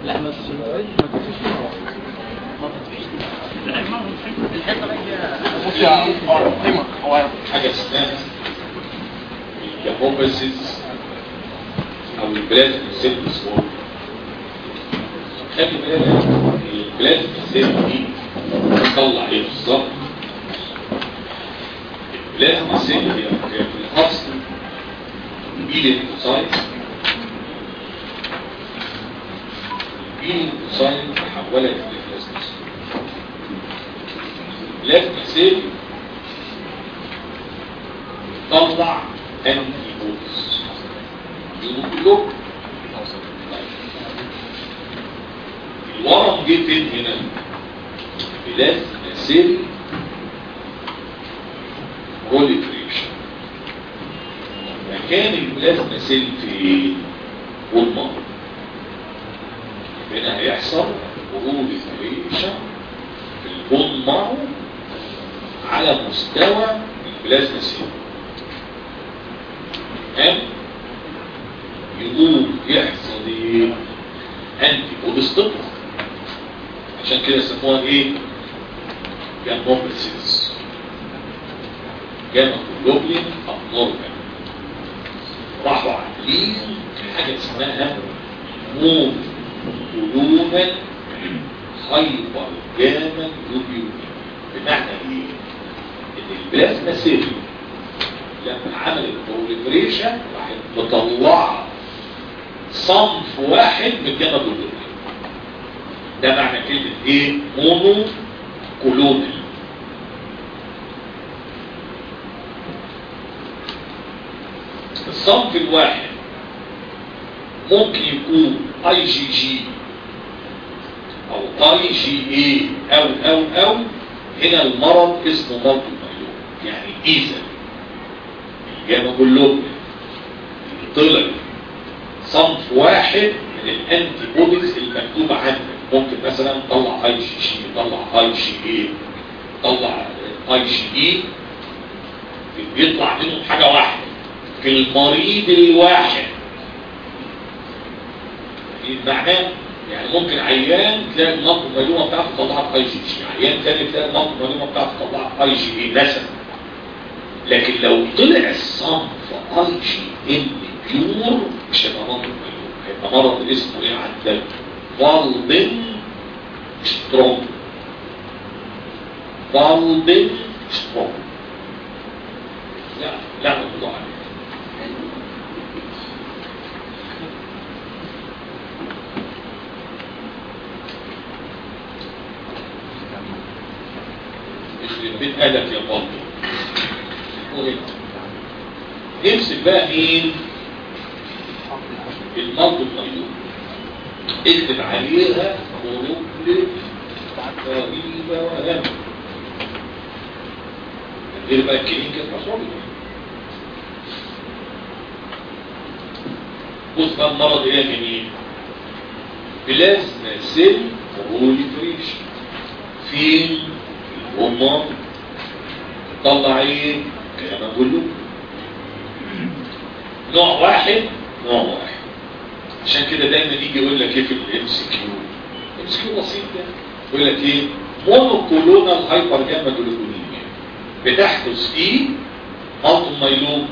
لا ما تشوفش ما تشوفش ما تطفيش الحته بقى بص يا قيمة هو حاجة اسمها الهوبسيس او البلازما سيل ديسوردر خلي بالك البلازما سيل دي بتطلع ايه بالظبط البلازما سيل هي هي في الاصل بيلينفوسايت البيلينفوسايت تحولت لبلازما سيل البلازما سيل طلع انتي بودز يقول الورم جه فين هنا بلازما سيل proliferation مكان البلازما سيل في والمرض هنا هيحصل proliferation في البون مارو على مستوى البلازما سيل تمام يقوم يحصل ايه انتي بودز تطلع عشان كده سموها ايه جاموبسيس جاما جلوبلين ابنورمال راحوا عاملين حاجه اسمها مون كولونال هايبر جاما جلوبين بمعنى ايه ان البلازما سيل لما عملت بروليفريشن راحت مطلعه صنف واحد من الجاما جلوبين ده معنى كلمة ايه مونو كولونال الصنف الواحد ممكن يكون اي جي جي او اي جي اي او او او هنا المرض اسمه مرض الميلون يعني اذا الجاما جلوبين طلع صنف واحد من الانتي بوديز المكتوب عندك ممكن مثلا طلع اي جي جي طلع اي جي اي طلع اي جي اي بيطلع منهم حاجة واحدة في المريض الواحد ايه معناه يعني ممكن عيان تلاقي المنطقة المعلومة بتاعته طلعت اي جي جي عيان تاني تلاقي المنطقة المعلومة بتاعته طلعت اي جي اي مثلا لكن لو طلع الصنف اي جي ام بيور مش هيبقى مرض المعلومة هيبقى مرض اسمه ايه عندك فالدن سترونج فالدن سترونج لا لا موضوع عليه يخرب بيت قلق يا فالدن نمسك بقى مين المرض الميلون اكتب عليها مروبلة غريبة وهم غير بقى الكلينيكال باثولوجي بص بقى المرض ايه يا جميل بلازما سيل بروليفريشن فين الهرمون طلع ايه كلام كله نوع واحد نوع واحد عشان كده دايما يجي يقول لك ايه في الام سي كيو الام سي كيو بسيط ده يقول لك ايه مونوكلونال هايبر جاما جلوكونيميا بتحدث في مالتو مايلوم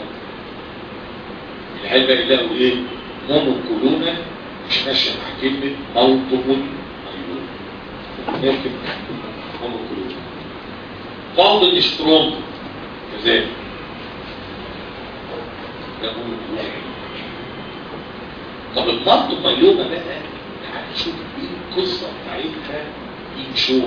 العيال بقى يلاقوا ايه مونوكلونال مش ماشيه مع كلمه مالتيبل مايلوم لكن مونوكلونال فاضل سترونج كذلك ده مونوكلونال طب المرض الميلومة بقى تعال نشوف ايه القصة بتاعتها ان شور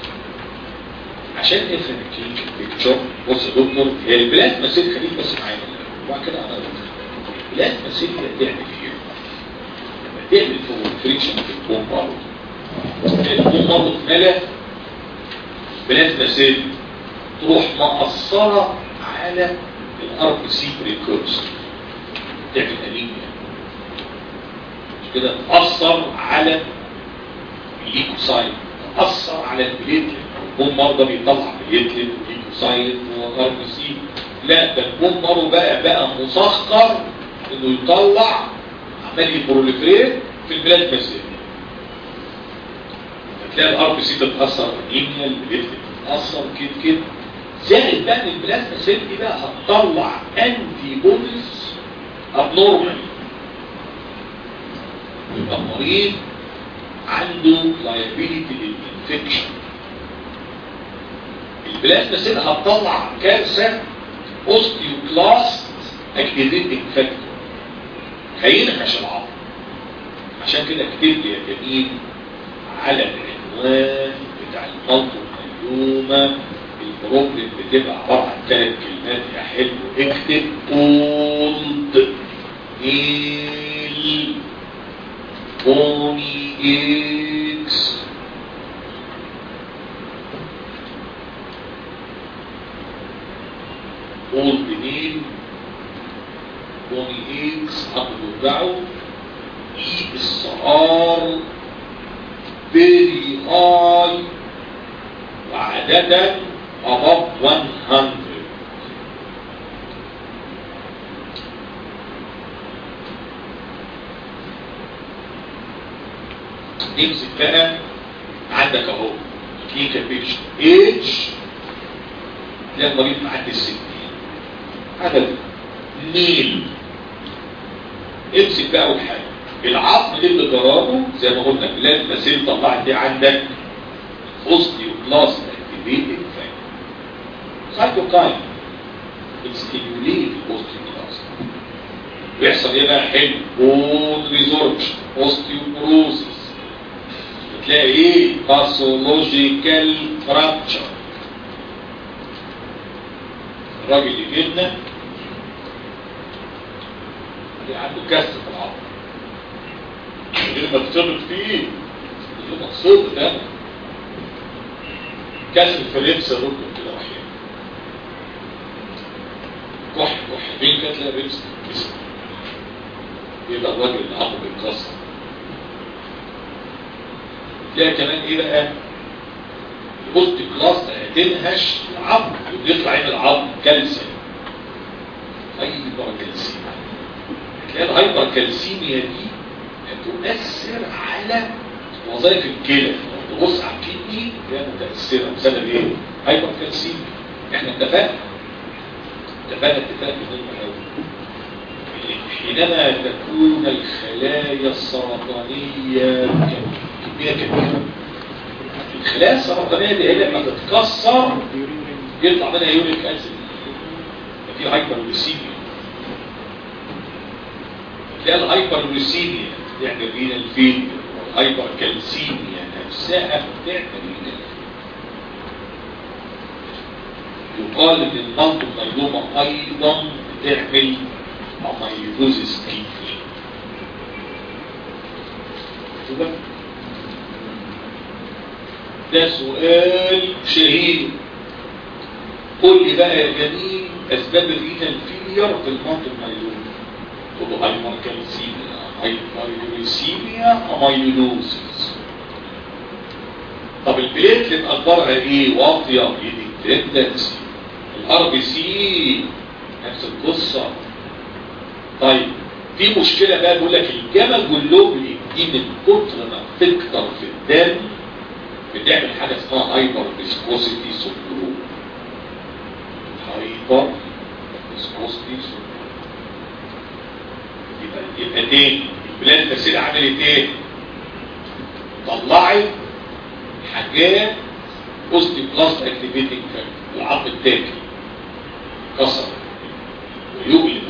عشان نفهم الكلينيكال بيكتشر بص يا دكتور هي البلازما سيل خليك بس معايا وبعد كده انا البلازما سيل بتعمل ايه؟ لما تعمل فريكشن في البون مارو البون مارو اتملى بلازما سيل تروح مقصرة على الار بي سي بريكورسر تعمل انيميا كده تأثر على الليكوسايت تأثر على البليتلت البون مرضى بيطلع بليتلت وليكوسايت وار بي سي لا ده البون مرضى بقى بقى مسخر انه يطلع عمال يبروليفريت في البلاد بس تلاقي الار بي سي بتتاثر انيميا البليت بتتاثر كده كده زائد بقى ان البلازما سيل دي بقى هتطلع انتي بوديز ابنورمال يبقى المريض عنده لايبيليتي للانفكشن البلازما سيل هتطلع كارثه اوستيوكلاست اكتيفيتنج فاكتور هينهش العظم عشان كده اكتب لي يا جميل على العنوان بتاع الموضوع اليوم البروبلم بتبقى عباره عن ثلاث كلمات يا حلو اكتب اولد نيل بوني اكس اولد نيل بوني اكس هتوجعه اي اس ار very high وعادة above 100 نمسك بقى عندك اهو كلينيكال بيكشر ايج تلاقي المريض معدي الستين عدد ميل امسك بقى اول حاجه العظم اللي جرابه زي ما قلنا بلاد مسيل طلعت دي عندك اوستيوبلاست اكتيفيتد سايتوكاين ستيموليت الاوستيوبلاست بيحصل ايه بقى حلو بون ريزوربشن اوستيوبروسيس بتلاقي ايه باثولوجيكال فراكشر الراجل اللي جبنا عنده كسر في العظم غير ما تشرط فيه اللي مقصود ده كسر في رمس الركب كده وحيد كح كحتين كده تلاقي رمس جسم يبقى الراجل اللي عظمه بيتكسر تلاقي كمان ايه بقى البوست كلاس هتنهش العظم وبيطلع عين العظم كالسيوم هايبر كالسيميا تلاقي الهايبر كالسيميا دي تؤثر على وظائف الكلى تبص على الكدني هي متأثرة بسبب ايه؟ هايبر كالسيميا احنا اتفقنا اتفقنا اتفاق مهم قوي حينما تكون الخلايا السرطانية كمية كبيرة الخلايا السرطانية دي هي لما تتكسر يطلع منها يوريك اسيد في هايبرليسيميا تلاقي الهايبرليسيميا تعمل رينا الفيل والهايبر كالسيميا نفسها بتعمل رينا يقال ان المنطق ميلومة ايضا بتعمل اميلوزيس كيفي ده سؤال شهير قول لي بقى يا جميل اسباب الرينا الفيلير في المنطق ميلومة تقول له هايبر كالسيميا هايبريسيميا اميلوزيس طب البليتلت اخبارها ايه واطيه ايدي تندنسي الار بي سي نفس القصه طيب في مشكله بقى بيقول لك الجاما جلوبلين دي من كتر ما بتكتر في الدم بتعمل حاجه اسمها هايبر فيسكوسيتي سندروم هايبر فيسكوسيتي سندروم يبقى يبقى تاني البلاد المسيرة عملت ايه طلعت حاجات اوستي بلاست اكتيفيتنج العظم التاكل كسر ويقلب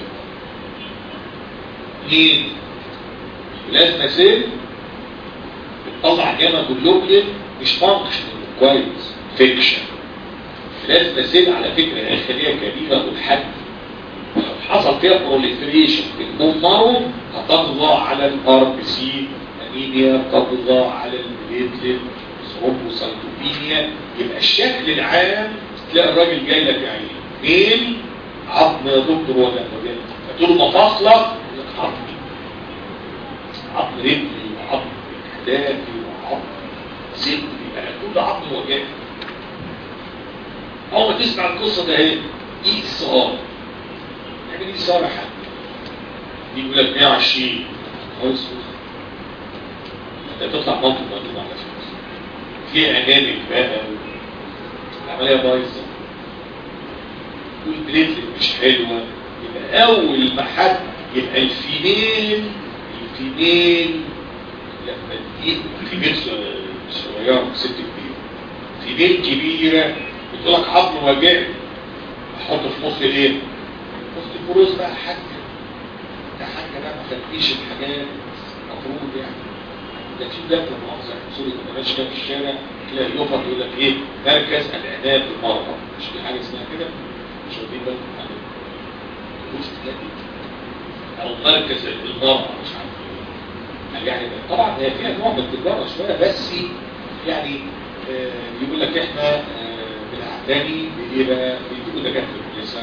اثنين البلاد مسير بتطلع جاما جلوبلين مش فانكشن كويس فيكشن البلاد مسير على فكرة هي خلية كبيرة والحجم حصل فيها بروليفريشن في البون مارو هتقضى على الار بي سي انيميا تقضى على البليتلت ثرومبوسايتوبينيا يبقى الشكل العام تلاقي الراجل جاي لك يعني ميل عظم يا دكتور ولا مجال فتقول له مفاصلك يقول لك عظمي عظم رجلي وعظم كتافي وعظم صدري بقى كل عظم وجهي اول ما تسمع القصه ده اهي اي اس ار يعني دي صار حد يقول لك 120 خالص انت تطلع منطق مقدوم على فكره في انامل بقى العمليه بايظه والبليتلت مش حلوه يبقى اول ما حد يبقى الفيميل الفيميل لما تجيب فيميل صغيره ست كبيره فيميل كبيره بتقول لك عظم وجعني احط في مخي ايه؟ مخ البروز بقى حاجه ده حاجه بقى ما خدتيش الحاجات المفروض يعني ده في بلاد المؤاخذه سوري كنت ماشي كده في الشارع تلاقي يفط يقول لك ايه مركز العنايه بالمرضى مش في حاجه اسمها كده مش واخدين بالكم من حاجه مش تلاقي او مركز المرضى مش عارف ايه يعني طبعا هي فيها نوع من التجاره شويه بس يعني آه يقول لك احنا آه بنعتني بايه بقى بيجيبوا دكاتره كويسه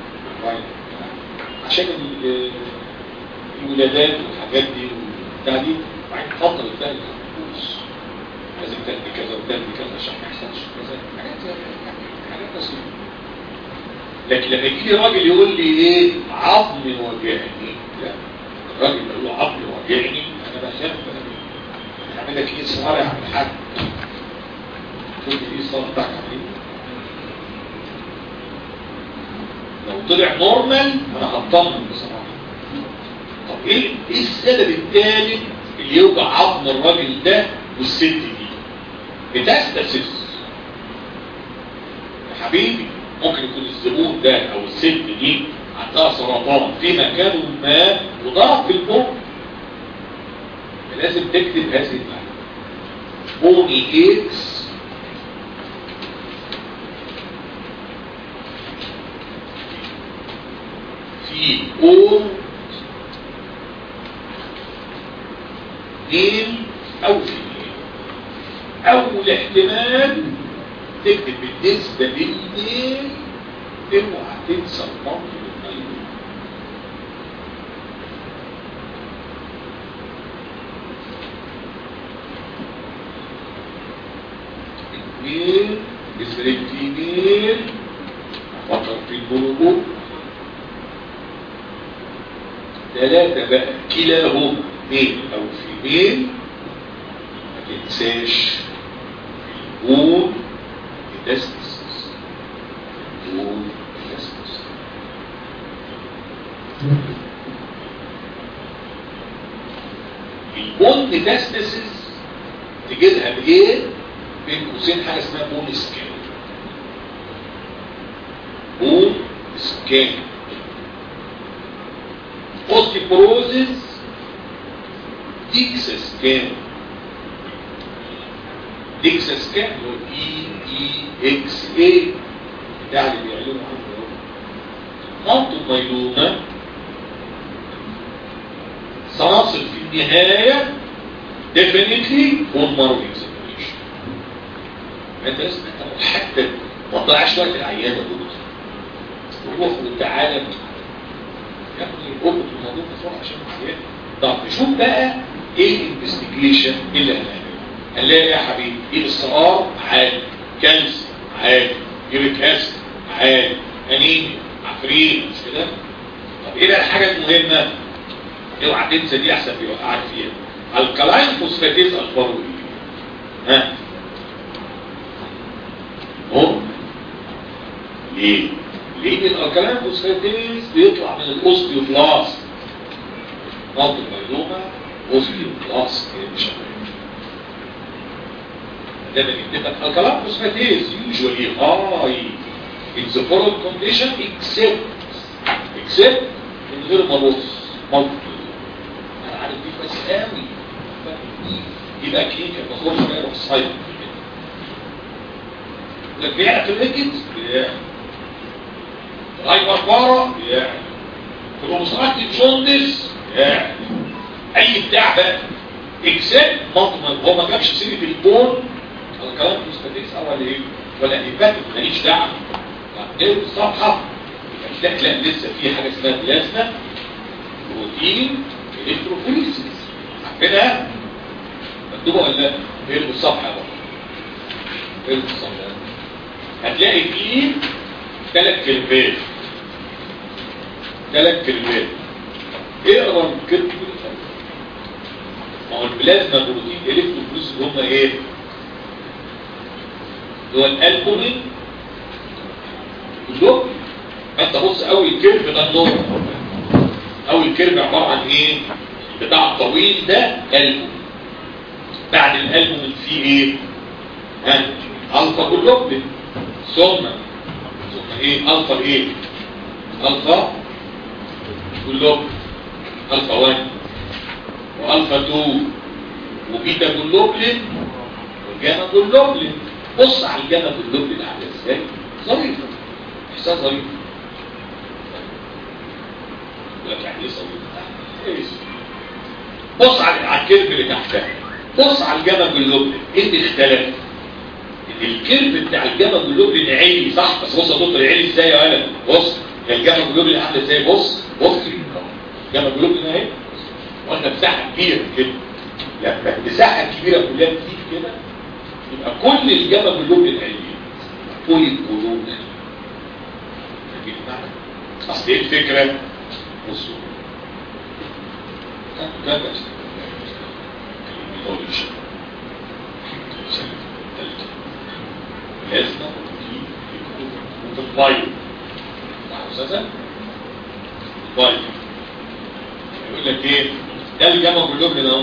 عشان الولادات والحاجات دي والبتاع دي وبعدين فتره بقى الفلوس لازم تدي كذا وتدي كذا عشان ما يحصلش كذا حاجات زي حاجات بسيطه لكن لما يجي لي راجل يقول لي ايه عظمي وجعني لا الراجل يقول له عظمي وجعني انا بخاف انا هعمل لك ايه صغار يا عم الحاج تقول لي ايه الصلاه بتاعك عامل لو طلع نورمال انا هطمن بصراحه طب ايه ايه السبب الثالث اللي يوجع عظم الراجل ده والست دي بتستسس يا حبيبي ممكن يكون الزبون ده او الست دي عندها سرطان في مكان ما وضعف في البون لازم تكتب هذه المعنى بوني اكس في او ميل او فيميل اول احتمال تكتب بالنسبة للميل اوعى تنسى الضم للميل الميل بالنسبة للفيميل فكر في البروبوت ثلاثة بقى كلاهما ميل او فيميل ما تنساش البون ميتاستاسيس البون ميتاستاسيس البون ميتاستاسيس تجيبها بايه؟ بين قوسين حاجه اسمها بون سكان بون سكان اوستيبروزيس ديكسا سكان ديكسا سكان هو اي اي اكس اي ده اللي بيعلنوا عنه منطق ميلومة سنصل في النهاية definitely bone marrow examination انت لازم تحدد ما تضيعش وقت العيادة دول وروح وتعالى يا ابني اربط الموضوع بسرعه عشان العيادة طب نشوف بقى ايه الانفستيجيشن اللي هنعمله هنلاقي ايه يا حبيبي ايه الصغار عادي كنز عادي يوريك اسيد عادي انيميا عفريت مش كده طب ايه بقى الحاجه المهمه اوعى تنسى دي احسن بيوقعك فيها الكلاين فوسفاتيز اخباره ايه ها هو ليه لان الالكلاين فوسفاتيز بيطلع من الاوستيوبلاست نقط المعلومه اوستيوبلاست مش ده بنتفق الكلام فوسفاتيز usually high in the foreign condition except except من غير ما ابص مالتي انا عارف دي كويس قوي يبقى كلينيكال بخش بقى اروح سايد لك بيعرف في الريكت بيعرف راي مربارة بيعرف كروموسومات الجوندس بيعرف اي بتاع بقى اكسبت مطمئن هو ما جابش سيرة البون الكلام مستفيكس ولا ايه ولا هيباتك ماليش دعوه ايه الصفحه لا لا لسه في حاجه اسمها بلازما بروتين الكتروفوريسيس عارفينها مكتوبه ولا لا ايه الصفحه بقى ايه الصفحه هتلاقي فيه ثلاث كلمات ثلاث كلمات اقرا الكلمه ما هو البلازما بروتين الكتروفوريسيس هم ايه اللي هو الالبومين اللوب انت بص اول كيرف ده النور اول كيرف عباره عن ايه بتاع الطويل ده البوم بعد الالبوم فيه ايه ها الفا جلوبلين ثم ثم ايه الفا ايه الفا جلوبلين الفا 1 والفا 2 وبيتا جلوبلين والجاما جلوبلين بص على الجاما جلوبلين عامله ازاي ظريفه احساس ظريف لك يعني ايه ظريف بص على على الكيرف اللي تحتها بص على الجاما جلوبلين ايه اللي اختلف ان الكيرف بتاع الجاما جلوبلين عالي صح بس بص يا دكتور عالي ازاي يا ولد بص هي الجاما جلوبلين عامله ازاي بص بص الجاما جلوبلين اهي واخده مساحه كبيره كده لما المساحه الكبيره كلها تزيد كده يبقى كل الجبل جلوبلين عاليين كل القلوب فاهمين المعنى؟ اصل ايه الفكره؟ بصوا ده ده لازم في الفايل مع استاذه الفايل يقول لك ايه ده الجامعة جلوبلين اهو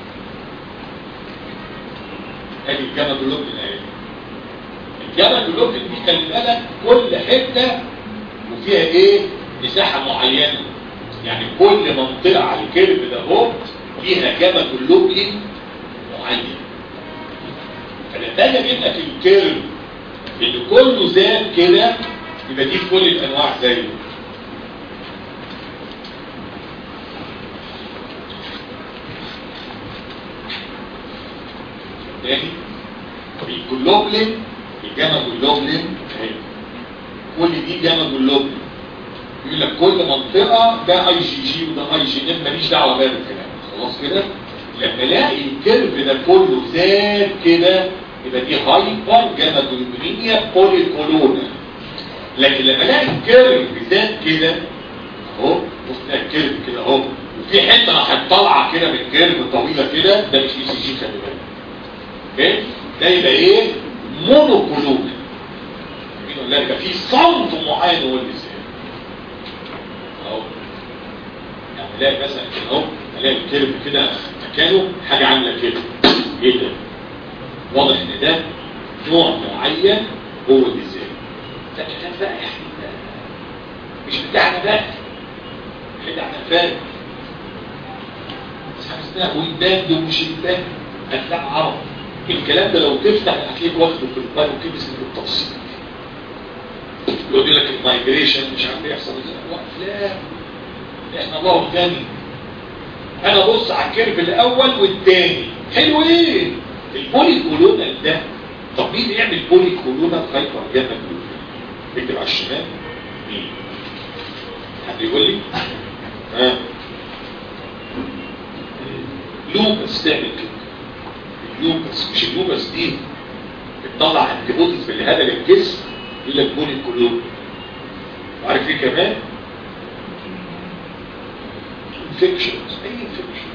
ادي الجامعة جلوبلين اهي الجامعة جلوبلين دي خلي بالك كل حتة وفيها ايه مساحة معينة يعني كل منطقة على الكيرف ده اهو فيها جامعة جلوبلين معين فلما اجي اجيب لك الكيرف اللي كله زاد كده يبقى دي في كل الانواع زيه تاني الجلوبلين الجاما جلوبلين اهي كل دي جاما جلوبلين يقول لك كل منطقة ده اي جي جي وده اي جي ام ماليش دعوة بقى بالكلام خلاص كده لما الاقي الكيرف ده كله زاد كده يبقى دي هايبر جاما جلوبينيا بولي كولونا لكن لما الاقي الكيرف زاد كده اهو بص ده الكيرف كده اهو وفي حته راحت طالعه كده من الكيرف طويله كده ده مش اي سي جي خلي بالك اوكي ده يبقى ايه مونوكولونا لا يبقى في صمت معين هو اللي زاد اهو يعني الاقي مثلا كده اهو الاقي الكيرف كده مكانه حاجه عامله كده ايه ده واضح ان ده نوع معين هو اللي زاد ده كلام بقى يعني مش بتاعنا بقى بتاعنا فارق بس حاجه اسمها ويباند ومش الباند افلام عرب الكلام ده لو تفتح هتلاقيك واخده في البايو كيمستري بالتفصيل يقول لك المايجريشن مش عارف يحصل ازاي لا احنا الله غني انا بص على الكيرف الاول والثاني حلو ايه البولي كولونال ده طب مين يعمل بولي كولونال هايبر جاما اكتب على الشمال مين حد يقول لي ها لوبس تعمل كده اللوبس مش اللوبس دي بتطلع انتيبوديز بالهدف الجسم يقول لك بولي كولون وعارف ايه كمان انفكشنز اي انفكشن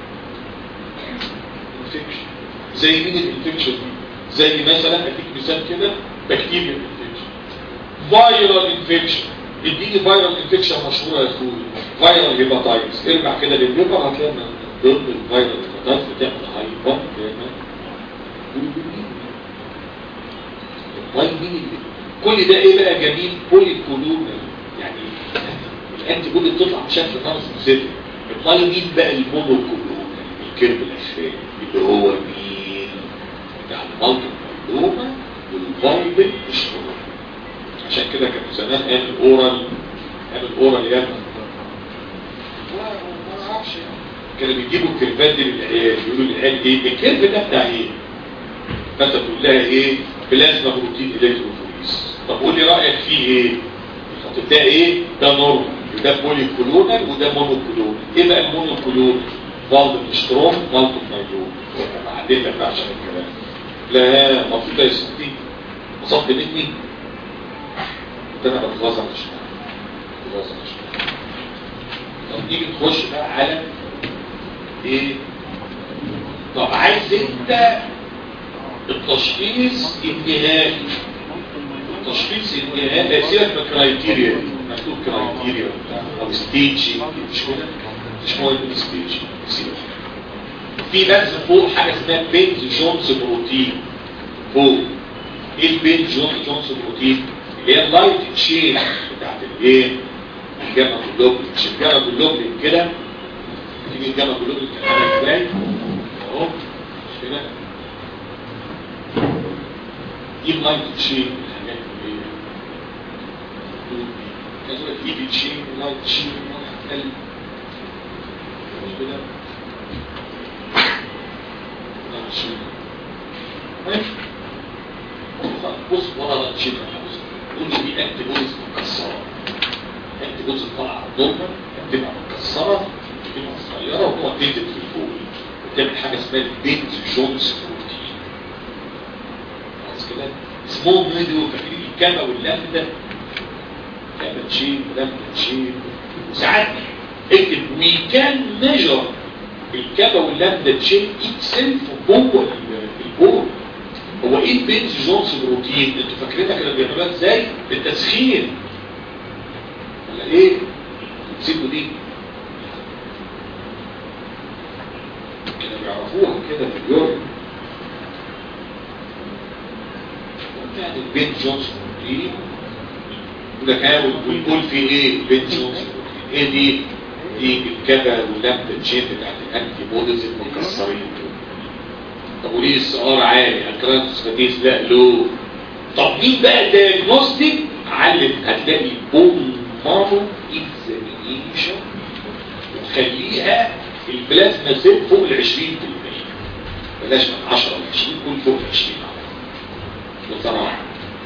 انفكشن زي مين الانفكشن دي زي مثلا اديك مثال كده بكتيريا انفكشن فايرال انفكشن اديني فايرال انفكشن مشهوره يا اخويا فايرال هيباتايتس ارجع كده للليفر هتلاقي من ضمن الفايرال هيباتايتس بتعمل هايبر كل ده ايه بقى جميل بولي كولونال يعني الانتي بودي بتطلع بشكل نون سبيسيفيك امال مين بقى المونو كولونال الكيرف الاخراني اللي هو مين بتاع المالتي كولوما والفايبل اشتراك عشان كده كانوا زمان قال الاورال قال الاورال يا ما اعرفش كانوا بيجيبوا الكيرفات دي للعيال يقولوا للعيال ايه الكيرف ده بتاع ايه فانت تقول لها ايه بلازما بروتين الكتروفوريس طب قول لي رايك فيه ايه الخطيب ده ايه ده نورمال وده بولي كولونال وده مونو كولونال ايه بقى المونو كولونال فالد سترونج فالد مايلون بعدين لك عشان الكلام لا المفروض يا ستي وصلت مني ده انا بتغاظى مش بتغاظى مش طب نيجي نخش بقى على ايه طب عايز انت التشخيص النهائي التشخيص النهائي سيبك من كرايتيريا مكتوب كرايتيريا وبتاع، او ستيج مش كده مش مهم ستيج سيبك في بس فوق حاجه اسمها بينز جونز بروتين فوق ايه البينز جونز جونز بروتين اللي هي اللايت تشين بتاعت الايه الجاما جلوبلين مش الجاما جلوبلين كده تيجي الجاما جلوبلين كان عامل ازاي اهو مش كده دي اللايت تشين الحاجات اللي هي كذا ايدي تشين لايت تشين لايت مش كده بص ورا ده تشيل بص قول لي دي انت بوز مكسره انت بوز طالعه نورمال بتبقى مكسره بتبقى صغيره وهو بتنزل في الفوق وتعمل حاجه اسمها البنت جونز بروتين خلاص كده اسمهم فيديو فاكرين الكامة واللامدة كامة تشيل ولامدة تشيل وساعات اكتب وي كان ميجر الكابا واللامدا تشين اتسلف جوه البول هو ايه البنز جونز بروتين انتوا فاكرينها كانوا بيعملوها ازاي بالتسخين ولا ايه سيبوا دي كانوا بيعرفوها كده في اليوم يعني البنز جونز بروتين وده كان والبول فيه ايه البنز جونز بروتين ايه دي دي الكبا واللمبة تشين بتاعت الانتي بوديز المكسرين طب وليه السعار عالي الكراتوس خبيث لا له طب مين بقى الدياجنوستيك علم هتلاقي بوم مارو اكزامينيشن وتخليها البلازما سيل فوق ال 20% بلاش من 10 ل 20 كل فوق ال 20 بصراحه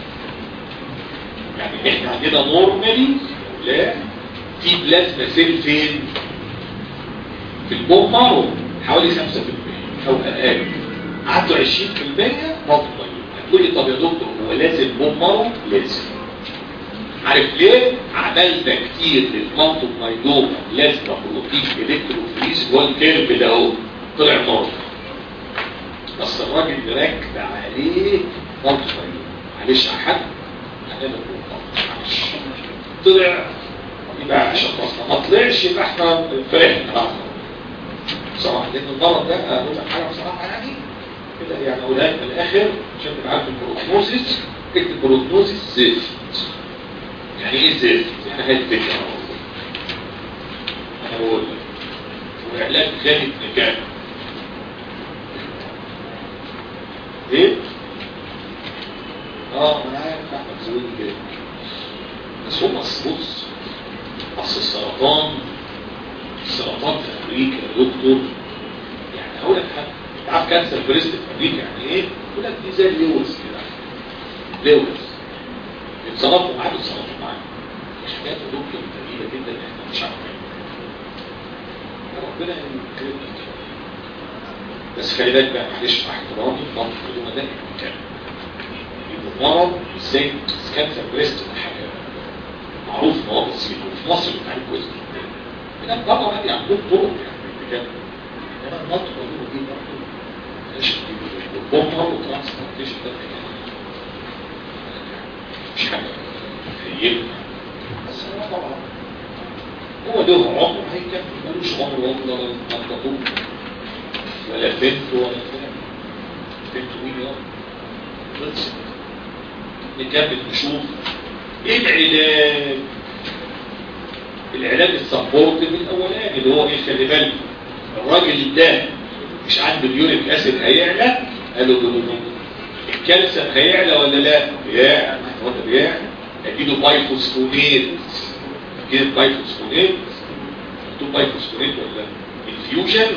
يعني احنا عندنا نورمالي لا في بلازما سيل فين في البوم مارو حوالي 5% او اقل عدوا 20% مطمئن هتقولي طب يا دكتور هو لازم بوم مارو لازم عارف ليه عملنا كتير للمنطق مايلوما لازم بروتين الكتروفريز اللي هو الكيرف ده اهو طلع نار بس الراجل اللي ركب عليه منطق مايلوما معلش يا حد هنعمل معلش طلع يبقى عشان اصلا ما طلعش يبقى احنا فرحنا بقى بصراحه لان المرض ده اقول لك حاجه بصراحه يعني كده يعني اقولها لك في الاخر عشان تبقى عارف البروتنوزيس اكتب بروتنوزيس زفت يعني ايه زفت؟ يعني هي الفكره انا بقول لك وعلاج خالد مكان ايه؟ اه انا عارف احمد زويل كده بس هم بص اصل السرطان السرطان في امريكا يا دكتور يعني هقول لك حاجه انت عارف كانسر بريست في امريكا يعني ايه؟ يقول لك دي زي اللوز كده لوز يتصرفوا معاه بيتصرفوا معاه مش حاجات يا دكتور غريبه جدا احنا مش عارفين ربنا يكرمنا بس خلي بالك بقى معلش مع احترامي المرض بدون ده كان المرض ازاي كانسر بريست حاجه معروف ان هو بسيط وفي مصر بتعمل كويس جدا هناك بره بقى عندهم طرق يعني بجد انما النطق موجود دي برضه مش والبومبر والترانسبورتيشن ده مش حاجه هيبقى بس هو طبعا هو ده عمره هيكمل ملوش عمر ولا منطقوه ولا بنت ولا كلام بنت مين يا خلصت نكمل نشوف ايه العلاج العلاج السبورت الاولاني اللي هو ايه خلي بالك الراجل ده مش عنده اليوريك اسيد هيعلى قالوا له الكالسيوم هيعلى ولا لا يعلى هو ده بيعلى اديله بايفوسفونيت كده بايفوسفونيت مكتوب بايفوسفونيت ولا انفيوجن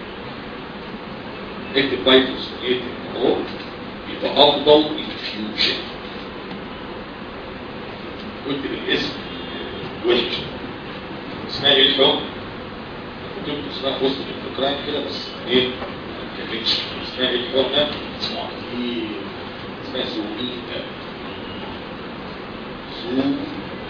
اكتب بايفوسفونيت اهو يبقى افضل انفيوجن قلت بالاسم وحش اسمها ايه الحكم كنت اسمها وسط الفكران كده بس ايه ما كانتش اسمها ايه الحكم اسمها ايه اسمها زوميتا زوميتا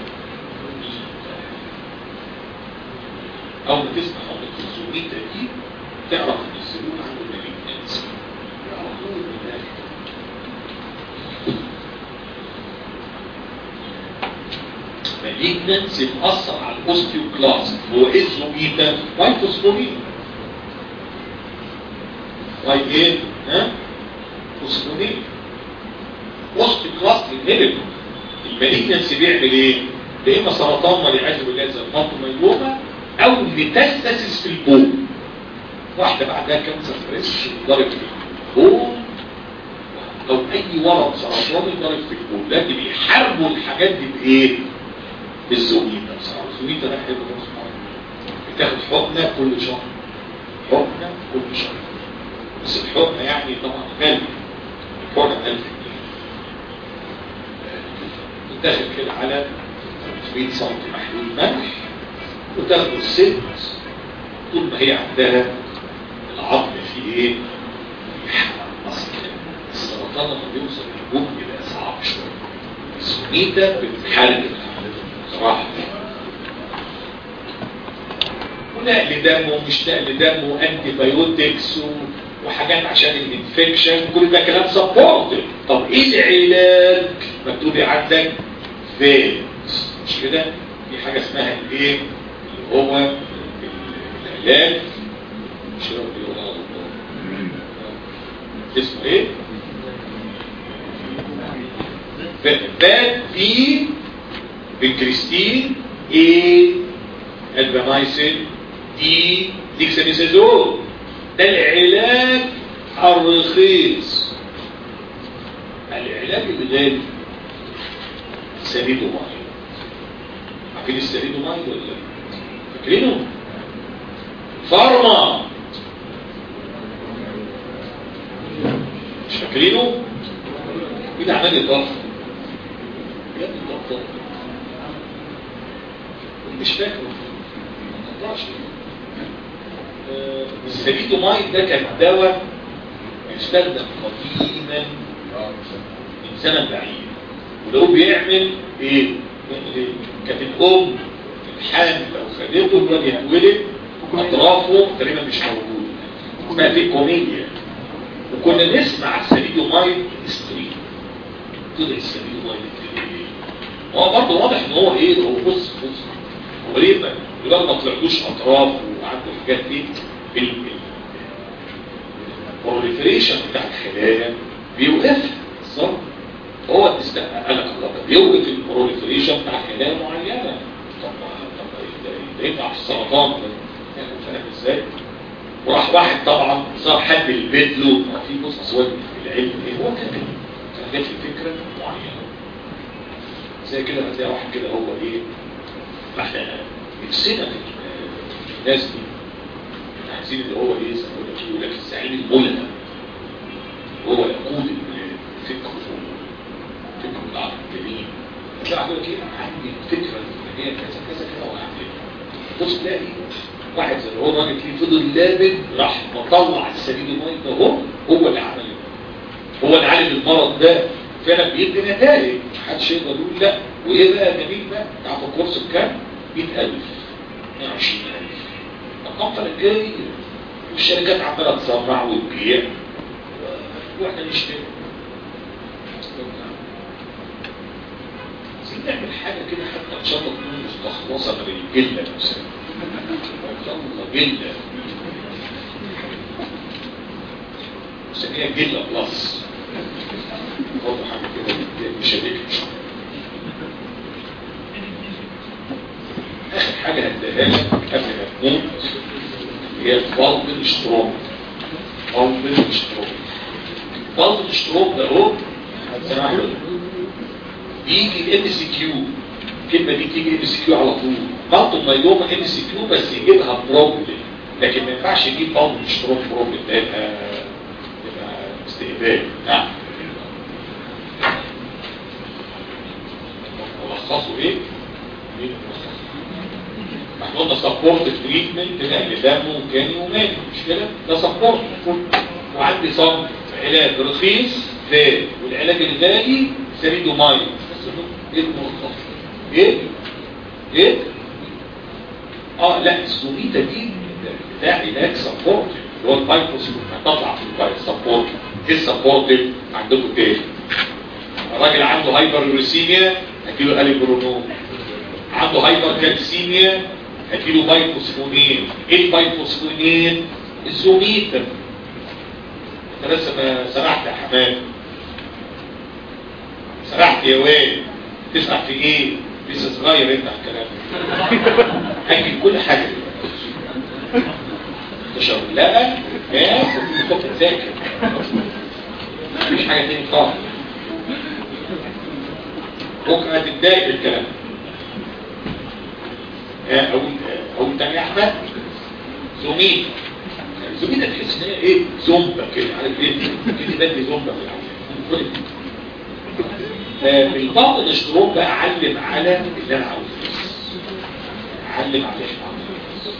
اول ما تسمع حكم الزوميتا دي تعرف ان الزبون عنده مالينانس على طول من الاخر مالجنس بيأثر على الاوستيوكلاست هو ايه الزوميتا؟ واي فوسفورين واي ايه؟ ها؟ فوسفورين اوستيوكلاست انهبيتور المالجنس بيعمل ايه؟ يا اما سرطان والعياذ بالله زي الميلوما او ميتاستاسيس في البول واحده بعدها كانسر بريست ضرب في البول او اي ورم سرطاني ضرب في البول لكن بيحاربوا الحاجات دي بايه؟ بالزوميتا بصراحه الزوميتا ده حلو خالص بتاخد حقنه كل شهر حقنه كل شهر بس الحقنه يعني طبعا غاليه الحقنه ب 1000 جنيه بتاخد كده على 100 سم محلول ملح وتاخد الست طول ما هي عندها العظم فيه ايه؟ يحرق اصلا السرطان لما بيوصل للبوم بيبقى صعب شويه السميته بتحارب صراحه ونقل دم ومش نقل دم وانتي بايوتكس وحاجات عشان الانفكشن كل ده كلام سبورت طب ايه العلاج مكتوب عندك فيت مش كده في حاجه اسمها الايه اللي هو العلاج مش هو بيقول اسمه ايه فات في بنكريستين ايه ادبامايسين دي ديكساميثازول ده العلاج الرخيص العلاج الغالي ساليدومايد عارفين الساليدومايد ولا لا فاكرينه فارما مش فاكرينه كده عمال يضغط بجد يضغط مش فاكره ما نطلعش الساليدومايد ده كان دواء يستخدم قديما من زمن بعيد ولو بيعمل ايه كانت الام الحامل لو خدته الولد يتولد اطرافه تقريبا مش موجود اسمها دي كوميديا وكنا نسمع الساليدومايد ستريم طلع الساليدومايد ستريم هو برضه واضح ان هو ايه هو بص بص هو ليه ما يبقى ما طلعلوش اطراف وعنده الحاجات دي البروليفريشن بتاع الخلايا بيوقفها بالظبط هو قالك الله بيوقف البروليفريشن بتاع خلايا معينه طب طب ده ينفع في السرطان ده يعني فاهم ازاي؟ وراح واحد طبعا صار حد البيت له ما في بص اسود في العلم ايه هو كان كان جات فكره معينه زي كده هتلاقي واحد كده هو ايه احنا نفسنا في الناس دي عايزين اللي هو ايه زي ما بقول لك يقول لك الزعيم الملهم هو يقود الفكر فكر العقل الجميل هتلاقي يقول لك ايه عندي الفكره الفلانيه كذا كذا كذا وهعملها بص تلاقي واحد زي هو الراجل فيه فضل لابد راح مطلع السبيل الماء ده هو هو اللي عمل هو اللي عالج المرض ده فعلا بيدي نتائج محدش يقدر يقول لا وايه بقى جميل بقى تعرف الكورس بكام 100000 120000 ارقام فلكيه والشركات عماله تسرع وتبيع واحنا نشتري عايزين نعمل حاجه كده حتى ان شاء الله تكون مستخلصه من الجله نفسها يلا جلة نسميها جلة بلس برضه حاجة كده مش هديك آخر حاجة هديها لك قبل ما تموت هي البلد الاشتراك بلد الاشتراك بلد الاشتراك ده اهو سمعوا بيجي الام سي كيو الكلمة دي تيجي ام سي كيو على طول بعض الميلوما ام سي كيو بس يجيبها بروبلم لكن ما ينفعش يجيب بعض الاشتراك بروبلم ده يبقى يبقى استقبال نعم ملخصه ايه؟ ايه ملخصه؟ احنا قلنا سبورت تريتمنت نقل دم وكاني وماني مش كده؟ ده سبورت وعندي صنف علاج رخيص فات والعلاج الغالي سريدومايد ايه الملخص؟ ايه؟ ايه؟ اه لا السوميتا دي بتاع علاج سبورت اللي هو البايكوس هتطلع في البايك سبورت ايه السبورت عندكم تاني الراجل عنده هايبر يوريسيميا هديله اليبرونون عنده هايبر كالسيميا هتجيله بايفوسفونين ايه البايفوسفونين الزوميتر انت لسه ما سرحت يا حماد سرحت يا واد تسمع في ايه لسه صغير انت على الكلام هجي كل حاجه تشرب لا يا كنت تذاكر مفيش حاجه تاني خالص ممكن هتتضايق بالكلام او او انت يا احمد زوميت زوميت تحس ان هي ايه زومبا كده عارف ايه كده بدي زومبا في العمل فبالبعض الاشتراك بقى علم على اللي انا عاوزه علم على اللي احنا عاوزينه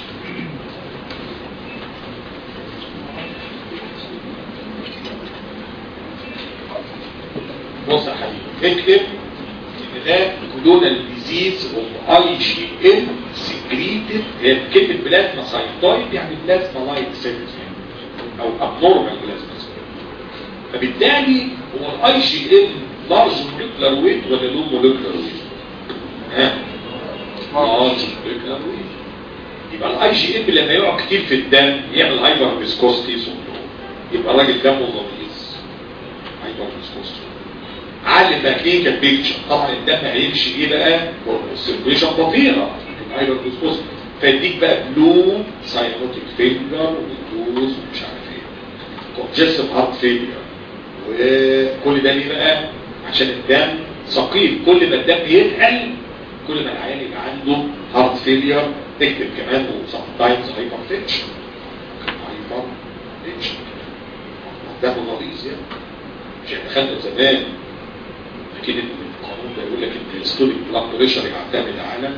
بص يا حبيبي اكتب ان ده كلونال ديزيز اوف اي جي ام سكريتد هي كلمه بلازما سايتويد يعني بلازما لايت سيلز او ابنورمال بلازما سيلز فبالتالي هو الاي جي ام لارج مولكيولار ويت ولا لو مولكيولار ويت؟ ها؟ لارج مولكيولار ويت يبقى الاي جي ام لما يقع كتير في الدم يعمل هايبر فيسكوستي يبقى الراجل دمه ضغيص هايبر فيسكوستي علم بقى كلينيكال بيكتشر طبعا الدم هيمشي ايه بقى سيركيشن بطيئه الهايبر فيسكوستي فيديك بقى بلو ساينوتيك فينجر ودوز ومش عارف ايه كونجستيف هارت فيلير وكل ده ليه بقى عشان الدم ثقيل كل ما الدم يتقل كل ما العيان يبقى عنده هارت فيلير تكتب كمان وسام تايمز هايبر تنشن هايبر تنشن ده غليظ يعني مش احنا خدنا زمان اكيد القانون ده يقول لك ان الستوليك بلاد بريشر يعتمد على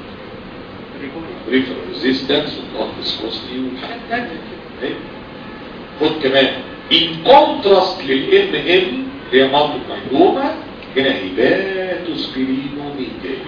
ريفر ريزيستنس والبلاد فيسكوستي والحاجات الثانيه كده خد كمان ان كونتراست للام ام اللي هي مالتيك مايلوما هنا هيباتوسبيرينوميجالي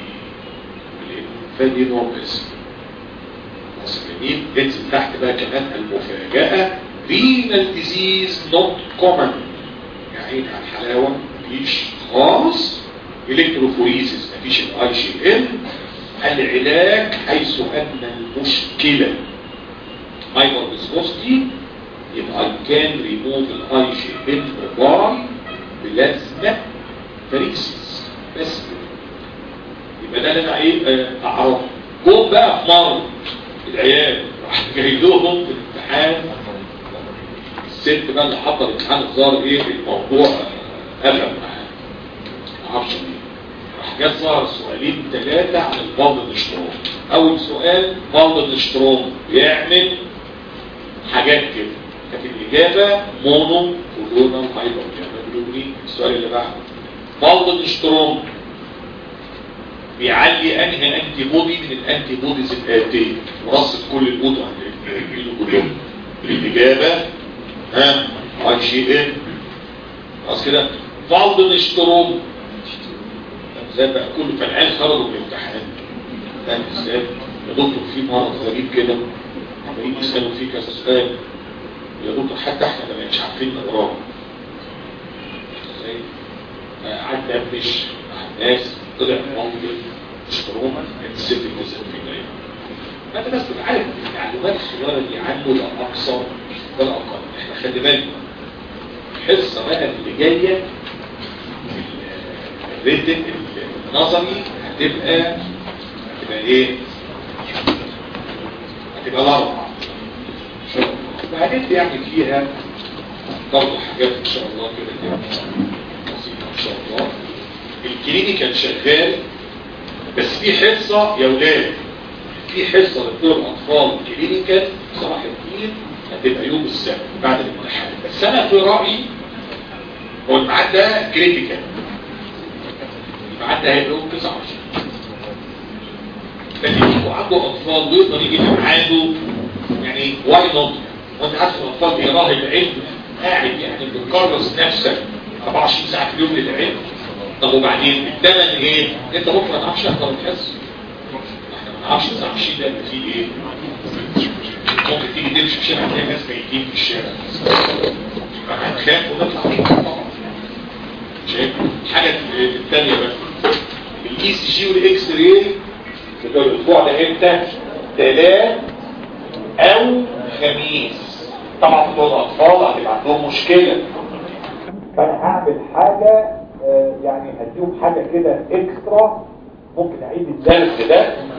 الانفادينوبس جميل انزل تحت بقى كمان المفاجأة رينال ديزيز نوت كومن يعني على الحلاوة مفيش خالص الكتروفوريزيس مفيش الاي جي ام العلاج حيث ان المشكلة هايبر فيسكوستي يبقى I can remove الاي جي ام باي بلازما فريكسيس بس يبقى ده اللي انا ايه اعرفه جم بقى في مرض العيال راح جاي لهم في الامتحان الست بقى اللي حضر الامتحان الظاهر ايه الموضوع قفل معاه معرفش ليه راح جت ظهر سؤالين ثلاثه عن البلد الاشتروم اول سؤال بلد الاشتروم بيعمل حاجات كده كانت الاجابه مونو كولونال هايبر السؤال اللي بعده بلد الاشتروم بيعلي انهي انتي بودي من الانتي بوديز الاتيه ورصت كل البودي عند كلهم الاجابه ها اي جي ان خلاص كده فالدنشتروم ازاي بقى كله فالعيال خرجوا من الامتحان فاهم ازاي يا دكتور في مرض غريب كده عمالين يسالوا فيه كذا سؤال يا دكتور حتى احنا ما بقيناش عارفين نقراه ازاي قعدت ابلش مع الناس طلع موجود اشتروما الست الجزء في الجاية فانت بس تبقى عارف المعلومات الصغيرة اللي عنه لا اقصى ولا اقل احنا خلي بالنا الحصة بقى اللي جاية الريتن النظري هتبقى هتبقى ايه هتبقى الاربعة وهندي يعني فيها برضه حاجات ان شاء الله كده بسيطة ان شاء الله الكلينيكال شغال بس في حصة يا ولاد في حصة لدكتور اطفال كلينيكال صلاح الدين هتبقى يوم السبت بعد الامتحان بس انا في رأيي هو الميعاد ده كريتيكال الميعاد ده هيبقى يوم 29 فاللي يبقوا عنده اطفال ويقدر يجي في ميعاده يعني واي نوت وانت عارف الاطفال بيراهب العلم قاعد يعني بتكرس نفسك 24 ساعه في اليوم للعلم طب وبعدين الثمن ايه انت بكره ما تعرفش تحضر الحصه احنا ما نعرفش 29 ده فيه ايه ممكن تيجي تمشي في الشارع تلاقي ناس ميتين في الشارع هنخاف ونطلع طبعا شايف الحاجه الثانيه بقى الاي سي جي والاكس راي بتوع الاسبوع ده امتى ثلاث او خميس طبعا بتوع الاطفال هتبقى عندهم مشكله فانا هعمل حاجه آه، يعني هديهم حاجه كده اكسترا ممكن اعيد الدرس ده